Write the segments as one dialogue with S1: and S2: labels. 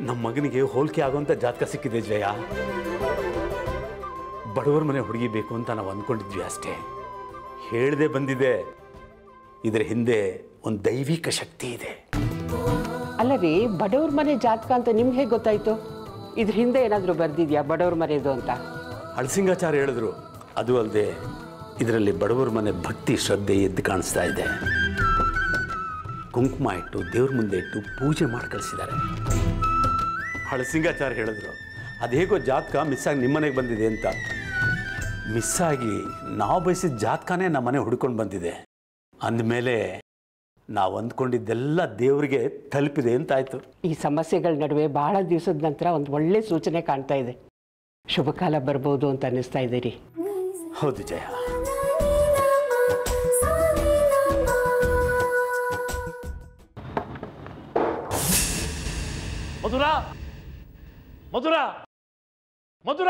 S1: ನಮ್ಮ ಮಗನಿಗೆ ಹೋಲಿಕೆ ಆಗೋಂಥ ಜಾತಕ ಸಿಕ್ಕಿದೆ ಜಯ ಬಡವರ ಮನೆ ಹುಡುಗಿ ಬೇಕು ಅಂತ ನಾವು ಅಂದ್ಕೊಂಡಿದ್ವಿ ಅಷ್ಟೇ ಹೇಳದೆ ಬಂದಿದೆ ಇದರ ಹಿಂದೆ ಒಂದು ದೈವಿಕ ಶಕ್ತಿ ಇದೆ
S2: ಅಲ್ಲ ರೀ ಬಡವ್ರ ಮನೆ ಜಾತಕ ಅಂತ ನಿಮ್ಗೆ ಹೇಗೆ ಗೊತ್ತಾಯ್ತು ಇದ್ರ ಹಿಂದೆ ಏನಾದರೂ ಬರ್ದಿದ್ಯಾ ಬಡವ್ರ ಮನೆದು ಅಂತ
S1: ಹಳಸಿಂಗಾಚಾರ್ಯ ಹೇಳಿದ್ರು ಅದು ಅಲ್ಲದೆ ಇದರಲ್ಲಿ ಬಡವರ ಮನೆ ಭಕ್ತಿ ಶ್ರದ್ಧೆ ಎದ್ದು ಕಾಣಿಸ್ತಾ ಇದೆ ಕುಂಕುಮ ಇಟ್ಟು ದೇವ್ರ ಮುಂದೆ ಇಟ್ಟು ಪೂಜೆ ಮಾಡಿ ಕಳಿಸಿದ್ದಾರೆ ಹಳಸಿಂಗಾಚಾರ್ಯ ಹೇಳಿದ್ರು ಅದೇಗೋ ಜಾತಕ ಮಿಸ್ ಆಗಿ ನಿಮ್ಮನೆಗೆ ಬಂದಿದೆ ಅಂತ ಮಿಸ್ ಆಗಿ ನಾವು ಬಯಸಿದ ಜಾತಕನೇ ನಮ್ಮ ಮನೆ ಹುಡ್ಕೊಂಡು ಬಂದಿದೆ ಅಂದಮೇಲೆ ನಾವು ಅಂದ್ಕೊಂಡಿದ್ದೆಲ್ಲ ದೇವರಿಗೆ ತಲುಪಿದೆ ಅಂತಾಯ್ತು
S2: ಈ ಸಮಸ್ಯೆಗಳ ನಡುವೆ ಬಹಳ ದಿವಸದ ನಂತರ ಒಂದು ಒಳ್ಳೆ ಸೂಚನೆ ಕಾಣ್ತಾ ಇದೆ ಶುಭ ಕಾಲ ಬರ್ಬೋದು ಅಂತ ಅನ್ನಿಸ್ತಾ ಇದೆ ರೀ
S1: ಹೌದು ಜಯ
S3: ಮಧುರ ಮಧುರ ಮಧುರ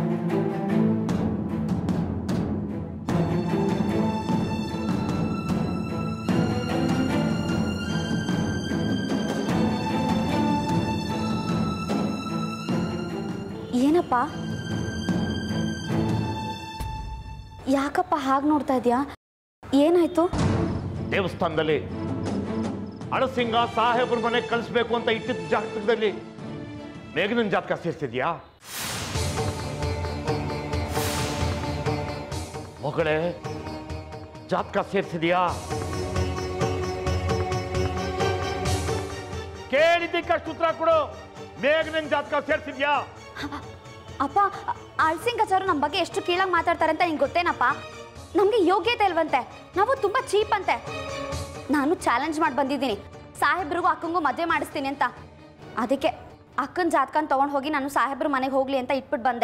S4: ಏನಪ್ಪ ಯಾಕಪ್ಪ ಹಾಗೆ ನೋಡ್ತಾ ಇದೀಯಾ ಏನಾಯ್ತು
S3: ದೇವಸ್ಥಾನದಲ್ಲಿ ಅಳಸಿಂಗ ಸಾಹೇಬ್ರ ಮನೆ ಕಳಿಸ್ಬೇಕು ಅಂತ ಇಟ್ಟಿದ್ದ ಜಾತಕದಲ್ಲಿ ಮೇಘನನ್ ಜಾತಕ ಸೇರಿಸಿದ್ಯಾ ಮಗಳೇ ಜಾತಕ ಸೇರಿಸಿದ್ಯಾ ಕೇಳಿದ್ದಕ್ಕಷ್ಟು ಉತ್ತರ ಕೊಡು ಮೇಘನನ್ ಜಾತಕ ಸೇರಿಸಿದ್ಯಾ
S4: ಅಪ್ಪ ಅಳ್ಸಿಂಗಚಾರು ನಮ್ಮ ಬಗ್ಗೆ ಎಷ್ಟು ಕೀಳಾಗಿ ಮಾತಾಡ್ತಾರೆ ಅಂತ ನಿಂಗೆ ಗೊತ್ತೇನಪ್ಪ ನಮಗೆ ಯೋಗ್ಯತೆ ಇಲ್ವಂತೆ ನಾವು ತುಂಬ ಚೀಪ್ ಅಂತೆ ನಾನು ಚಾಲೆಂಜ್ ಮಾಡಿ ಬಂದಿದ್ದೀನಿ ಸಾಹೇಬ್ರಿಗೂ ಅಕ್ಕಂಗೂ ಮದುವೆ ಮಾಡಿಸ್ತೀನಿ ಅಂತ ಅದಕ್ಕೆ ಅಕ್ಕನ ಜಾತಕನ ತೊಗೊಂಡು ಹೋಗಿ ನಾನು ಸಾಹೇಬ್ರ ಮನೆಗೆ ಹೋಗ್ಲಿ ಅಂತ ಇಟ್ಬಿಟ್ಟು ಬಂದೆ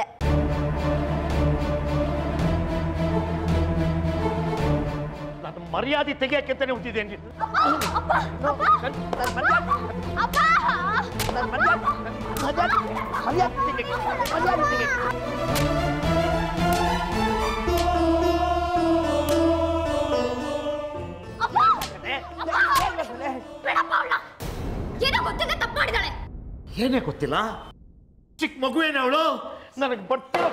S3: ನಾನು ಮರ್ಯಾದೆ ತೆಗಿಯಕ್ಕೆ ಹುಟ್ಟಿದ್ದೇನೆ
S4: ಏನೋ ಗೊತ್ತಿದೆ ತಪ್ಪು ಮಾಡಿದಾಳೆ
S3: ಏನೇ ಗೊತ್ತಿಲ್ಲ ಚಿಕ್ಕ ಮಗುವೇನೆ ಅವಳು ನನಗೆ ಬರ್ತಿರೋ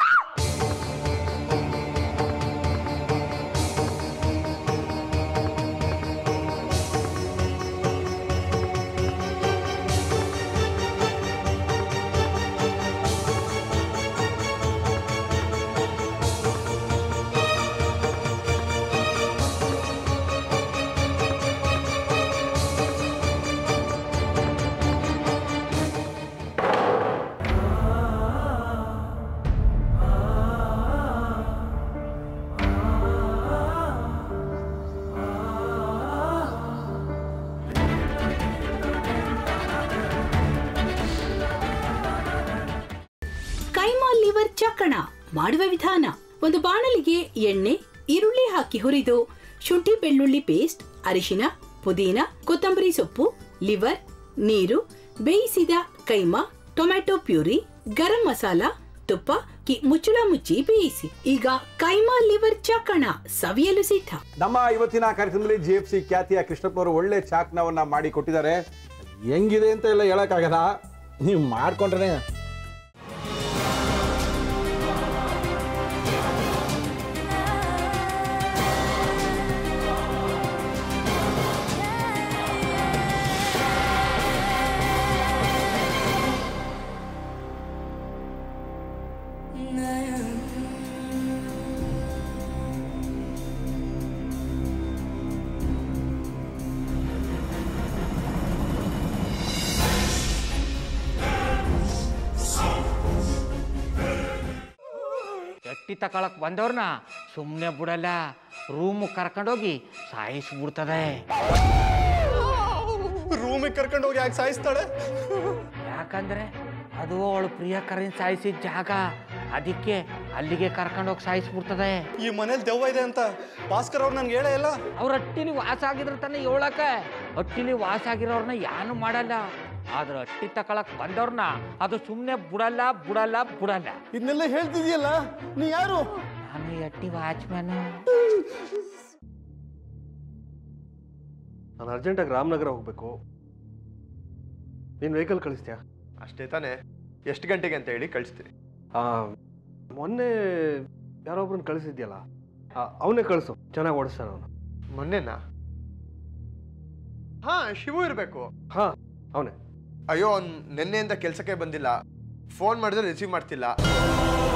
S5: ಕೈಮಾ ಲಿವರ್ ಚಕ್ಕಣ ಮಾಡುವ ವಿಧಾನ ಒಂದು ಬಾಣಲಿಗೆ ಎಣ್ಣೆ ಈರುಳ್ಳಿ ಹಾಕಿ ಹುರಿದು ಶುಂಠಿ ಬೆಳ್ಳುಳ್ಳಿ ಪೇಸ್ಟ್ ಅರಿಶಿನ ಪುದೀನ ಕೊತ್ತಂಬರಿ ಸೊಪ್ಪು ಲಿವರ್ ನೀರು ಬೇಯಿಸಿದ ಕೈಮಾ ಟೊಮ್ಯಾಟೊ ಪ್ಯೂರಿ ಗರಂ ಮಸಾಲ ತುಪ್ಪ ಕಿ ಮುಚ್ಚಳ ಮುಚ್ಚಿ ಬೇಯಿಸಿ ಈಗ ಕೈಮಾ ಲಿವರ್ ಚಕ್ಕಣ ಸವಿಯಲು ಸಿದ್ಧ
S6: ನಮ್ಮ ಇವತ್ತಿನ ಕಾರ್ಯಕ್ರಮದಲ್ಲಿ ಜಿ ಎಫ್ ಸಿ ಖ್ಯಾತಿಯ ಕೃಷ್ಣಪ್ಪನವರು ಒಳ್ಳೆ ಚಾಕ್ನವನ್ನ ಮಾಡಿ ಕೊಟ್ಟಿದ್ದಾರೆ ಹೆಂಗಿದೆ ಅಂತ ಎಲ್ಲ ಹೇಳಕ್ಕಾಗಲ್ಲ ನೀವು ಮಾಡ್ಕೊಂಡ್ರೆ
S7: ಎಟ್ಟಿ ತಕೊಳಕ್ ಬಂದವ್ರನ್ನ ಸುಮ್ಮನೆ ಬಿಡಲ್ಲ ರೂಮ್ ಕರ್ಕೊಂಡೋಗಿ ಸಾಯಿಸ್ಬಿಡ್ತದೆ
S8: ರೂಮಿಗೆ ಕರ್ಕೊಂಡು ಹೋಗಿ ಯಾಕೆ ಸಾಯಿಸ್ತಾಳೆ
S7: ಯಾಕಂದ್ರೆ ಅದು ಅವಳು ಪ್ರಿಯಕರನ್ ಸಾಯಿಸಿದ ಜಾಗ ಅದಕ್ಕೆ ಅಲ್ಲಿಗೆ ಕರ್ಕೊಂಡೋಗಿ ಸಾಯಿಸ್ಬಿಡ್ತದೆ
S8: ಈ ಮನೇಲಿ ದೆವ್ವ ಇದೆ ಅಂತ ಭಾಸ್ಕರ್ ಅವ್ರು ನನ್ಗೆ ಹೇಳೇ ಇಲ್ಲ
S7: ಅವ್ರ ಹಟ್ಟಿಲಿ ವಾಸ ಆಗಿದ್ರ ತಾನೆ ಹೇಳಕ ಹಟ್ಟಿಲಿ ವಾಸ ಆಗಿರೋರ್ನ ಯಾನು ಮಾಡಲ್ಲ ಆದ್ರೆ ಹಟ್ಟಿ ತಕೊಳಕ್ ಬಂದವ್ರನ್ನ ಅದು ಸುಮ್ಮನೆ ಬಿಡಲ್ಲ ಬಿಡಲ್ಲ ಬಿಡಲ್ಲ
S8: ಇದನ್ನೆಲ್ಲ ಹೇಳ್ತಿದ್ಯಲ್ಲ ನೀ ಯಾರು
S7: ನಾನು ಈ ಹಟ್ಟಿ ವಾಚ್ಮ್ಯಾನು
S8: ನಾನು ಅರ್ಜೆಂಟಾಗಿ ರಾಮನಗರ ಹೋಗ್ಬೇಕು ನೀನು ವೆಹಿಕಲ್ ಕಳಿಸ್ತೀಯಾ
S9: ಅಷ್ಟೇ ತಾನೇ ಎಷ್ಟು ಗಂಟೆಗೆ ಅಂತ ಹೇಳಿ ಕಳಿಸ್ತೀನಿ
S10: ಆ, ಮೊನ್ನೆ ಯಾರೊಬ್ರನ್ನ ಕಳಿಸಿದ್ಯಲ್ಲ ಅವನೇ ಕಳಿಸು ಚೆನ್ನಾಗಿ ಓಡಿಸ್ತಾನೆ ಅವನು
S9: ಮೊನ್ನೆನಾ ಹಾ ಶಿವು ಇರಬೇಕು
S10: ಹಾ ಅವನೇ
S9: ಅಯ್ಯೋ ಅವ್ನು ನಿನ್ನೆಯಿಂದ ಕೆಲಸಕ್ಕೆ ಬಂದಿಲ್ಲ ಫೋನ್ ಮಾಡಿದ್ರೆ ರಿಸೀವ್ ಮಾಡ್ತಿಲ್ಲ